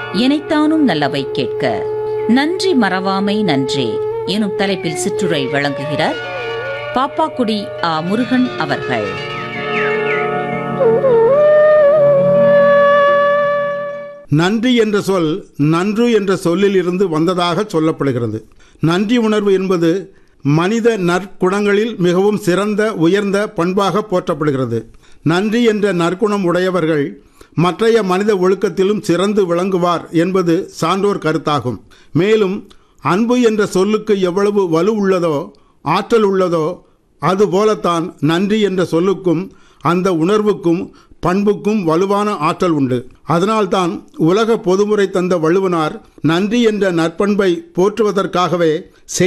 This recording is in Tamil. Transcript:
இனைத்தானும் நல்லவை கேட்க நன்றி மறவாமை நன்றே எனும் தலைப்பில் சிற்றுரை வழங்குகிறார் பாப்பாக்குடி ஆ முருகன் அவர்கள் நன்றி என்ற சொல் நன்று என்ற சொல்லில் இருந்து வந்ததாக சொல்லப்படுகிறது நன்றி உணர்வு என்பது மனித நற்குணங்களில் மிகவும் சிறந்த உயர்ந்த பண்பாக போற்றப்படுகிறது நன்றி என்ற நற்குணம் உடையவர்கள் மற்றைய மனித ஒழுக்கத்திலும் சிறந்து விளங்குவார் என்பது சான்றோர் கருத்தாகும் மேலும் அன்பு என்ற சொல்லுக்கு எவ்வளவு வலு உள்ளதோ ஆற்றல் உள்ளதோ அதுபோலத்தான் நன்றி என்ற சொல்லுக்கும் அந்த உணர்வுக்கும் பண்புக்கும் வலுவான ஆற்றல் உண்டு அதனால்தான் உலக பொதுமுறை தந்த வள்ளுவனார் நன்றி என்ற நற்பண்பை போற்றுவதற்காகவே